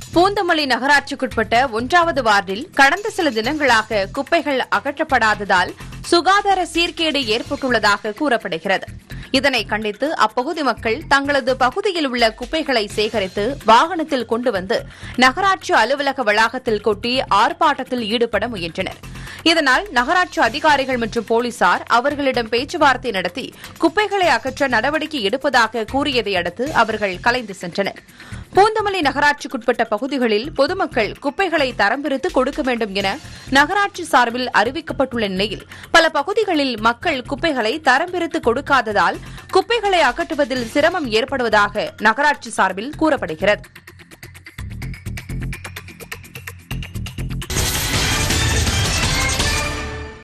பூந்தமல்லி நகராட்சிக்குட்பட்ட ஒன்றாவது வார்டில் கடந்த சில தினங்களாக குப்பைகள் அகற்றப்படாததால் சுகாதார சீர்கேடு ஏற்பட்டுள்ளதாக கூறப்படுகிறது இதனை கண்டித்து அப்பகுதி மக்கள் தங்களது பகுதியில் உள்ள குப்பைகளை சேகரித்து வாகனத்தில் கொண்டு வந்து நகராட்சி அலுவலக வளாகத்தில் கொட்டி ஆர்ப்பாட்டத்தில் ஈடுபட முயன்றனர் இதனால் நகராட்சி அதிகாரிகள் மற்றும் போலீசார் அவர்களிடம் பேச்சுவார்த்தை நடத்தி குப்பைகளை அகற்ற நடவடிக்கை எடுப்பதாக கூறியதை அடுத்து அவர்கள் கலைந்து சென்றனர் பூந்தமல்லி நகராட்சிக்குட்பட்ட பகுதிகளில் பொதுமக்கள் குப்பைகளை தரம் பிரித்து கொடுக்க வேண்டும் என நகராட்சி சார்பில் அறிவிக்கப்பட்டுள்ள நிலையில் பல பகுதிகளில் மக்கள் குப்பைகளை தரம் பிரித்து கொடுக்காததால் குப்பைகளை அகற்றுவதில் சிரமம் ஏற்படுவதாக நகராட்சி சார்பில் கூறப்படுகிறது